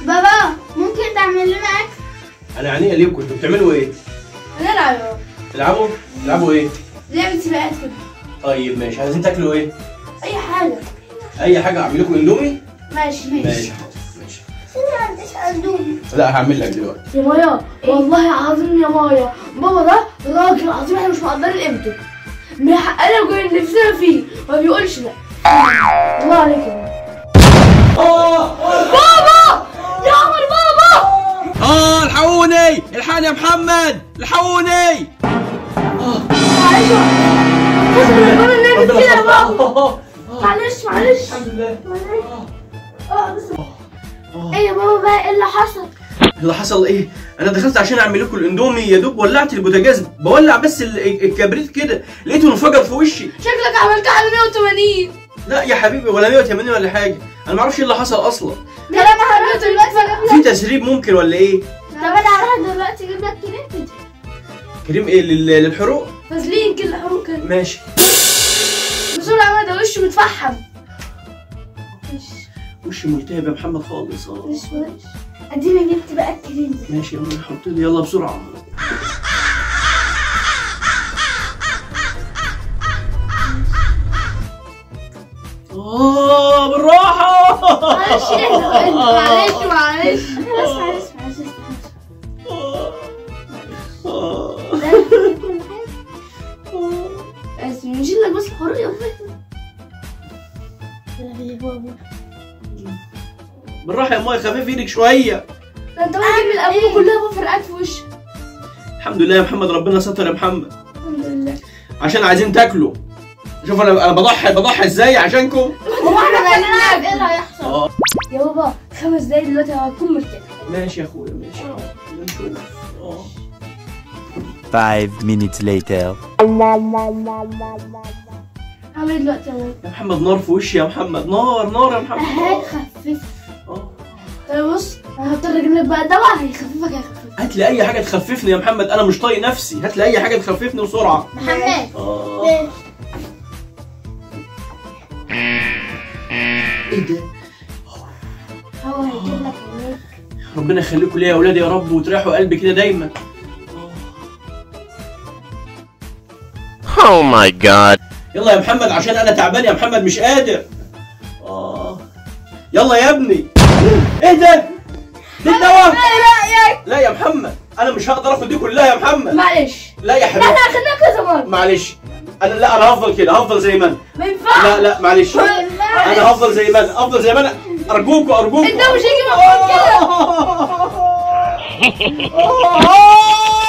بابا ممكن تعمل لنا اكل انا عينيا ليه كنتوا بتعملوا ايه نلعب اهو تلعبوا تلعبوا ايه لعبة سباقات كده طيب ماشي عايزين تاكلوا ايه اي حاجة اي حاجه اعمل لكم اندومي ماشي ماشي حاضر ماشي ما عنديش اندومي لا هعمل لك دلوقتي يا مايا والله عظيم يا مايا بابا ده راجل عظيم احنا مش مقدرين قيمته بيحقق لنا كل اللي نفسنا فيه ما بيقولش لا الله عليك يا مايا بابا يا عمر بابا اه الحقوني الحقني يا محمد الحقوني معلش انا نامت كده يا بابا معلش معلش الحمد لله معلش اه بس ايه يا بابا بقى ايه اللي حصل اللي حصل ايه انا دخلت عشان اعمل لكم الاندومي يا دوب ولعت البوتاجاز بولع بس ال- الكبريت كده لقيته انفجر في وشي شكلك عملت على 180 لا يا حبيبي ولا 180 ولا حاجه انا ما اعرفش ايه اللي حصل اصلا كلام على 180 في تسريب ممكن ولا ايه طب انا هروح دلوقتي اجيب لك كريم كريم ايه لل- للحروق فازلين كده حروق كده ماشي بسرعه ما ده وشه متفحم وشي ملتهب يا محمد خالص اه مش وش ادينا جبت بقى الكريم ده ماشي يلا حط لي يلا بسرعه اه بالراحه معلش اهدى معلش معلش بس معلش معلش آه. بس نشيل لك بس الحروق يا بابا بالراحه يا ماي خفيف ايدك شويه ده انت ممكن من الابواب كلها بفرقات في وشك الحمد لله يا محمد ربنا ستر يا محمد الحمد لله عشان عايزين تاكلوا شوف انا انا بضحي بضحي ازاي عشانكم هو احنا هنلعب عايزين ايه اللي هيحصل اه يا بابا خمس دقايق دلوقتي هكون مرتاح ماشي يا اخويا ماشي نشوف اه Five minutes later. عامل ايه دلوقتي يا بابا يا محمد نار في وشي يا محمد نار نار يا محمد هاي خفف اه طيب بص انا هضطر اجيب لك بقى دواء هيخففك هيخففك هات لي اي حاجه تخففني يا محمد انا مش طايق نفسي هات لي اي حاجه تخففني بسرعه محمد اه ليه؟ ايه ده هو هيجيب لك عينيك ربنا يخليكم ليا يا اولادي يا رب وتريحوا قلبي كده دايما Oh my god. يلا يا محمد عشان انا تعبان يا محمد مش قادر اه يلا يا ابني ايه ده دي الدواء لا يا محمد انا مش هقدر اخد دي كلها يا محمد معلش لا يا لا حبيبي لا خلينا كذا مره معلش انا لا انا هفضل كده هفضل زي ما انا ما ينفعش لا لا معلش انا هفضل زي ما انا افضل زي ما انا ارجوكوا ارجوكوا انت مش هيجي مفعول كده آه.